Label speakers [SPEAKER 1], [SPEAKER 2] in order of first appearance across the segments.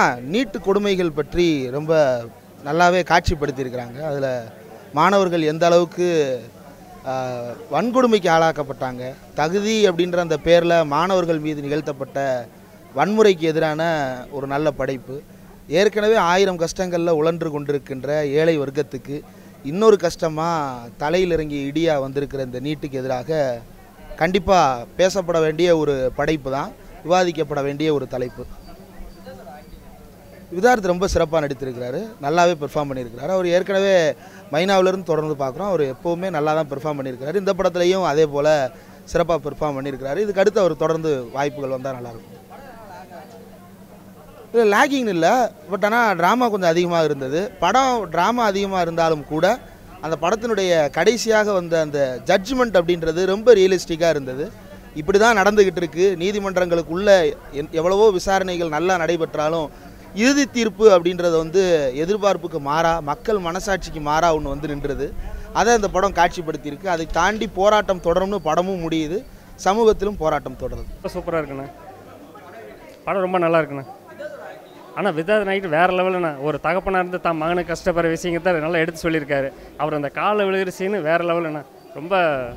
[SPEAKER 1] நீட்டு கொடுமைகள் பற்றி ரொம்ப நல்லாவே காட்சிப்படுத்தியிருக்கிறாங்க அதில் மாணவர்கள் எந்த அளவுக்கு ஆஹ், வன்கொடுமைக்கு ஆளாக்கப்பட்டாங்க தகுதி அப்படின்ற அந்த பேரில் மாணவர்கள் மீது நிகழ்த்தப்பட்ட வன்முறைக்கு எதிரான ஒரு நல்ல படைப்பு ஏற்கனவே ஆயிரம் கஷ்டங்களில் உழன்று கொண்டிருக்கின்ற ஏழை வர்க்கத்துக்கு இன்னொரு கஷ்டமாக தலையில் இறங்கி இடியாக வந்திருக்கிற இந்த நீட்டுக்கு எதிராக கண்டிப்பாக பேசப்பட வேண்டிய ஒரு படைப்பு தான் விவாதிக்கப்பட வேண்டிய ஒரு தலைப்பு விதார்த் ரொம்ப சிறப்பாக நடித்திருக்கிறாரு நல்லாவே பெர்ஃபார்ம் பண்ணியிருக்கிறாரு அவர் ஏற்கனவே மைனாவிலிருந்து தொடர்ந்து பார்க்குறோம் அவர் எப்போவுமே நல்லா தான் பெர்ஃபார்ம் பண்ணியிருக்கிறாரு இந்த படத்துலையும் அதே போல் சிறப்பாக பெர்ஃபார்ம் பண்ணியிருக்கிறாரு இதுக்கு அடுத்து அவர் தொடர்ந்து வாய்ப்புகள் வந்தால் நல்லாயிருக்கும் இல்லை லேகிங் இல்லை பட் ஆனால் ட்ராமா கொஞ்சம் அதிகமாக இருந்தது படம் ட்ராமா அதிகமாக இருந்தாலும் கூட அந்த படத்தினுடைய கடைசியாக வந்த அந்த ஜட்ஜ்மெண்ட் அப்படின்றது ரொம்ப ரியலிஸ்டிக்காக இருந்தது இப்படி தான் நடந்துக்கிட்டு இருக்கு நீதிமன்றங்களுக்குள்ள என்- எவ்வளவோ விசாரணைகள் நல்லா நடைபெற்றாலும் இறுதி தீர்ப்பு அப்படின்றது வந்து எதிர்பார்ப்புக்கு மாறா மக்கள் மனசாட்சிக்கு மாறா ஒன்று வந்து நின்றது அதை இந்த படம் காட்சிப்படுத்தியிருக்கு அதை தாண்டி போராட்டம் தொடரும்னு படமும் முடியுது சமூகத்திலும் போராட்டம் தொடருது
[SPEAKER 2] ரொம்ப சூப்பராக இருக்குண்ணே படம் ரொம்ப நல்லா இருக்குண்ணே ஆனால் விதாத் நைட் வேறு லெவலுண்ணே ஒரு தகப்பனாக இருந்து தான் மகனுக்கு கஷ்டப்படுற விஷயங்கத்தை நல்லா எடுத்து சொல்லியிருக்காரு அவர் அந்த காலை விழுகிற சீனு வேறு லெவலுண்ணே ரொம்ப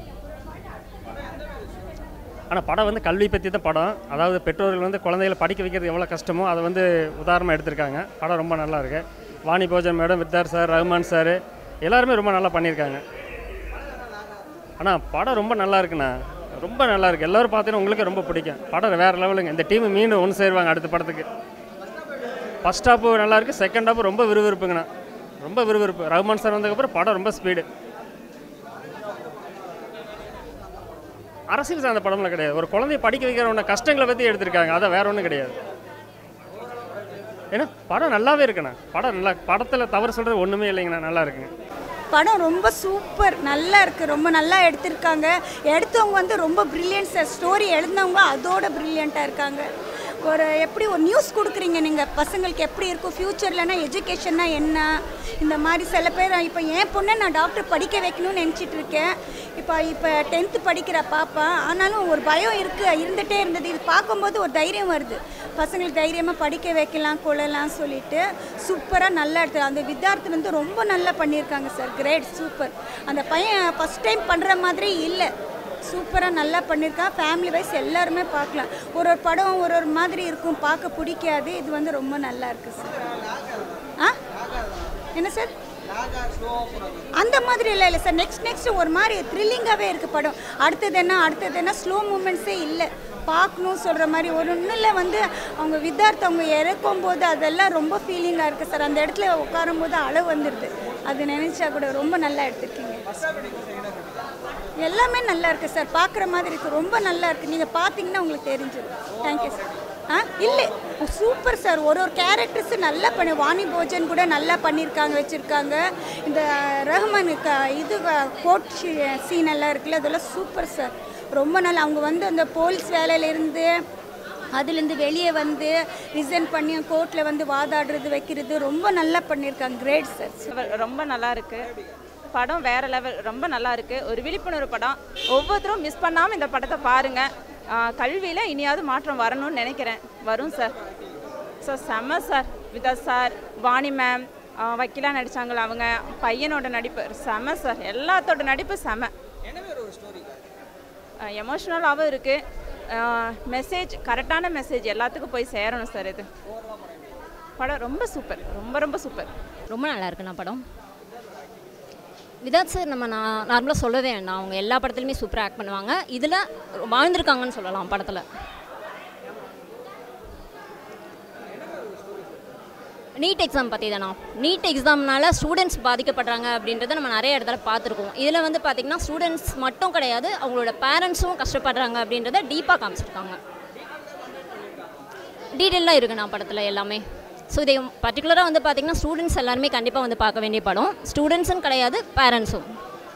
[SPEAKER 2] ஆனால் படம் வந்து கல்வி பற்றி தான் படம் அதாவது பெற்றோர்கள் வந்து குழந்தைகளை படிக்க வைக்கிறது எவ்வளோ கஷ்டமோ அதை வந்து உதாரணமாக எடுத்திருக்காங்க படம் ரொம்ப நல்லா இருக்கு Vani Bhojan madam Vidharth sir Rahman sir எல்லாருமே ரொம்ப நல்லா பண்ணியிருக்காங்க ஆனால் படம் ரொம்ப நல்லா இருக்குண்ணா ரொம்ப நல்லா இருக்கு எல்லாரும் பார்த்தீங்கன்னா உங்களுக்கு ரொம்ப பிடிக்கும் படம் வேறு லெவலுங்க இந்த டீம் மீண்டும் ஒன்று சேருவாங்க அடுத்த படத்துக்கு ஃபஸ்ட் ஹாப்பு நல்லா இருக்கு செகண்ட் ஹாப்பு ரொம்ப விறுவிறுப்புங்கண்ணா ரொம்ப விறுவிறுப்பு ரஹ்மான் சார் வந்ததுக்கப்புறம் படம் ரொம்ப ஸ்பீடு அரசியல் சார்ந்த படம்லாம் கிடையாது ஒரு குழந்தைய படிக்க வைக்கிறவன கஷ்டங்களை பற்றி எடுத்திருக்காங்க அதான் வேற ஒன்றும் கிடையாது ஏன்னா படம் நல்லாவே இருக்குண்ணா படம் நல்லா படத்தில் தவறு சொல்கிறது ஒன்றுமே இல்லைங்கண்ணா நல்லா இருக்குங்க
[SPEAKER 3] படம் ரொம்ப சூப்பர் நல்லா இருக்குது ரொம்ப நல்லா எடுத்திருக்காங்க எடுத்தவங்க வந்து ரொம்ப ப்ரில்லியன்ஸ் ஸ்டோரி எழுதினவங்க அதோட ப்ரில்லியண்ட்டாக இருக்காங்க ஒரு எப்படி ஒரு நியூஸ் கொடுக்குறீங்க நீங்கள் பசங்களுக்கு எப்படி இருக்கும் ஃப்யூச்சர்லனா எஜுகேஷன்னா என்ன இந்த மாதிரி சில பேர் இப்போ என் பொண்ணை நான் டாக்டர் படிக்க வைக்கணும்னு நினச்சிட்டு இருக்கேன் இப்போ இப்போ டென்த்து படிக்கிற பாப்பா ஆனாலும் ஒரு பயம் இருக்குது இருந்துகிட்டே இருந்தது இது பார்க்கும்போது ஒரு தைரியம் வருது பசங்களுக்கு தைரியமாக படிக்க வைக்கலாம் கொள்ளலாம் சொல்லிட்டு சூப்பராக நல்லா எடுத்து அந்த வித்யார்த்தி வந்து ரொம்ப நல்லா பண்ணியிருக்காங்க சார் கிரேட் சூப்பர் அந்த பையன் ஃபஸ்ட் டைம் பண்ணுற மாதிரி இல்லை சூப்பராக நல்லா பண்ணியிருக்கான் ஃபேமிலி வைஸ் எல்லாருமே பார்க்கலாம் ஒரு ஒரு படம் ஒரு ஒரு மாதிரி இருக்கும் பார்க்க பிடிக்காது இது வந்து ரொம்ப நல்லா இருக்குது சார் ஆ என்ன சார் அந்த மாதிரி இல்லை இல்லை சார் நெக்ஸ்ட் நெக்ஸ்ட் ஒரு மாதிரி த்ரில்லிங்காகவே இருக்குது படம் அடுத்தது என்ன அடுத்தது என்ன ஸ்லோ மூமெண்ட்ஸே இல்லை பார்க்கணும் சொல்கிற மாதிரி ஒரு ஒன்றில் வந்து அவங்க வித்தார்த்து அவங்க இறக்கும் போது அதெல்லாம் ரொம்ப ஃபீலிங்காக இருக்குது சார் அந்த இடத்துல உட்காரும் போது அளவு வந்துடுது அது நினச்சா கூட ரொம்ப நல்லா எடுத்திருக்கீங்க எல்லாமே நல்லா இருக்கு சார் பார்க்குற மாதிரி இருக்கு ரொம்ப நல்லா இருக்கு நீங்கள் பார்த்தீங்கன்னா உங்களுக்கு தெரிஞ்சிடும் தேங்க்யூ சார் ஆ இல்லை சூப்பர் சார் ஒரு ஒரு கேரக்டர்ஸ் நல்லா பண்ணி வாணி போஜன் கூட நல்லா பண்ணியிருக்காங்க வச்சுருக்காங்க இந்த ரஹ்மான் க இது கோட் சீன் எல்லாம் இருக்குல்ல அதெல்லாம் சூப்பர் சார் ரொம்ப நல்லா அவங்க வந்து அந்த போலீஸ் வேலையிலேருந்து அதுலேருந்து வெளியே வந்து ரிசைன் பண்ணி கோர்ட்டில் வந்து வாதாடுறது வைக்கிறது ரொம்ப நல்லா பண்ணியிருக்காங்க கிரேட் சார்
[SPEAKER 4] ரொம்ப நல்லா இருக்கு படம் வேற லெவல் ரொம்ப நல்லா இருக்கு ஒரு விழிப்புணர்வு படம் ஒவ்வொருத்தரும் மிஸ் பண்ணாமல் இந்த படத்தை பாருங்க கல்வியில் இனியாவது மாற்றம் வரணும்னு நினைக்கிறேன் வரும் சார் ஸோ செம்ம சார் விதா சார் வாணி மேம் வக்கீலா நடிச்சாங்களே அவங்க பையனோட நடிப்பு செம சார் எல்லாத்தோட நடிப்பு செம எமோஷ்னலாகவும் இருக்குது மெசேஜ் கரெக்டான மெசேஜ் எல்லாத்துக்கும் போய் சேரணும் சார் இது படம் ரொம்ப சூப்பர் ரொம்ப ரொம்ப சூப்பர்
[SPEAKER 5] ரொம்ப நல்லா இருக்குண்ணா படம் விதாத் சார் நம்ம நான் நார்மலாக சொல்லவே வேண்டாம் அவங்க எல்லா படத்துலையுமே சூப்பராக ஆக்ட் பண்ணுவாங்க இதில் வாழ்ந்திருக்காங்கன்னு சொல்லலாம் படத்தில் நீட் எக்ஸாம் பற்றி தானா நீட் எக்ஸாம்னால ஸ்டூடெண்ட்ஸ் பாதிக்கப்படுறாங்க அப்படின்றத நம்ம நிறைய இடத்துல பார்த்துருக்கோம் இதில் வந்து பார்த்திங்கன்னா ஸ்டூடெண்ட்ஸ் மட்டும் கிடையாது அவங்களோட பேரண்ட்ஸும் கஷ்டப்படுறாங்க அப்படின்றத டீப்பாக காமிச்சிருக்காங்க டீட்டெயிலாக இருக்குண்ணா படத்தில் எல்லாமே ஸோ இதை பர்டிகுலராக வந்து பார்த்திங்கன்னா ஸ்டூடெண்ட்ஸ் எல்லாருமே கண்டிப்பாக வந்து பார்க்க வேண்டிய படம் ஸ்டூடெண்ட்ஸும் கிடையாது பேரண்ட்ஸும்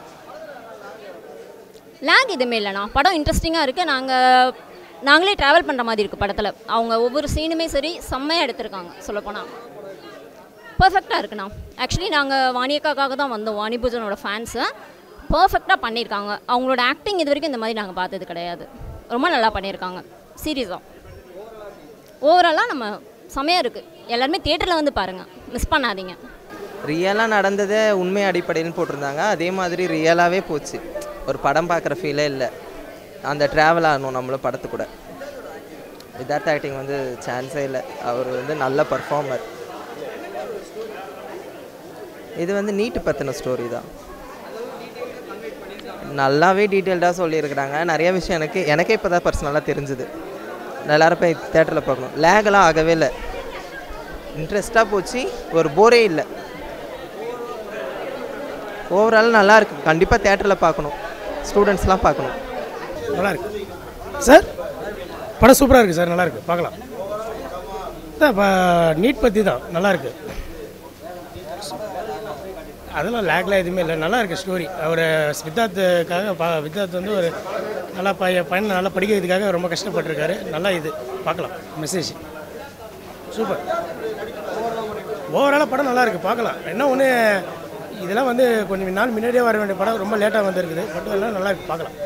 [SPEAKER 5] லேக் எதுவுமே இல்லைண்ணா படம் இன்ட்ரெஸ்டிங்காக இருக்குது நாங்கள் நாங்களே ட்ராவல் பண்ணுற மாதிரி இருக்குது படத்தில் அவங்க ஒவ்வொரு சீனுமே சரி செம்மையாக எடுத்திருக்காங்க சொல்லப்போனால் பர்ஃபெக்டாக இருக்குண்ணா ஆக்சுவலி நாங்கள் வாணியக்காக்காக தான் வந்தோம் வாணிபூஜனோட ஃபேன்ஸு பர்ஃபெக்டாக பண்ணியிருக்காங்க அவங்களோட ஆக்டிங் இது வரைக்கும் இந்த மாதிரி நாங்கள் பார்த்தது கிடையாது ரொம்ப நல்லா பண்ணியிருக்காங்க சீரியஸாக ஓவராலாக நம்ம செமையாக இருக்குது எல்லாருமே தியேட்டரில் வந்து பாருங்கள் மிஸ் பண்ணாதீங்க
[SPEAKER 6] ரியலாக நடந்ததை உண்மை அடிப்படையில் போட்டிருந்தாங்க அதே மாதிரி ரியலாகவே போச்சு ஒரு படம் பார்க்குற ஃபீலே இல்லை அந்த ட்ராவல் ஆகணும் நம்மளும் படத்து கூட விதார்த் ஆக்டிங் வந்து சான்ஸே இல்லை அவர் வந்து நல்ல பர்ஃபார்மர் இது வந்து நீட்டு பற்றின ஸ்டோரி தான் நல்லாவே டீட்டெயில்டாக சொல்லியிருக்கிறாங்க நிறைய விஷயம் எனக்கு எனக்கே இப்போ தான் பர்சனலாக தெரிஞ்சுது எல்லாரும் போய் தேட்டரில் பார்க்கணும் லேகெல்லாம் ஆகவே இல்லை இன்ட்ரெஸ்ட்டாக போச்சு ஒரு போரே இல்லை ஓவரால் நல்லா இருக்கு கண்டிப்பாக தேட்டரில் பார்க்கணும் ஸ்டூடெண்ட்ஸ்லாம் பார்க்கணும்
[SPEAKER 7] நல்லா இருக்கு சார் படம் சூப்பராக இருக்குது சார் நல்லா இருக்கு பார்க்கலாம் அதான் இப்போ நீட் பற்றி தான் நல்லா இருக்கு அதெல்லாம் லேக்லாம் எதுவுமே இல்லை நல்லா இருக்கு ஸ்டோரி அவர் வித்தாத்துக்காக பா வித்தாத் வந்து ஒரு நல்லா பைய பையனை நல்லா படிக்கிறதுக்காக ரொம்ப கஷ்டப்பட்டிருக்காரு நல்லா இது பார்க்கலாம் மெசேஜ் சூப்பர் ஓவராலாக படம் நல்லா இருக்கு பார்க்கலாம் என்ன ஒன்று இதெல்லாம் வந்து கொஞ்சம் நாள் முன்னாடியே வர வேண்டிய படம் ரொம்ப லேட்டாக வந்திருக்குது பட் எல்லாம் நல்லா இருக்கு பார்க்கலாம்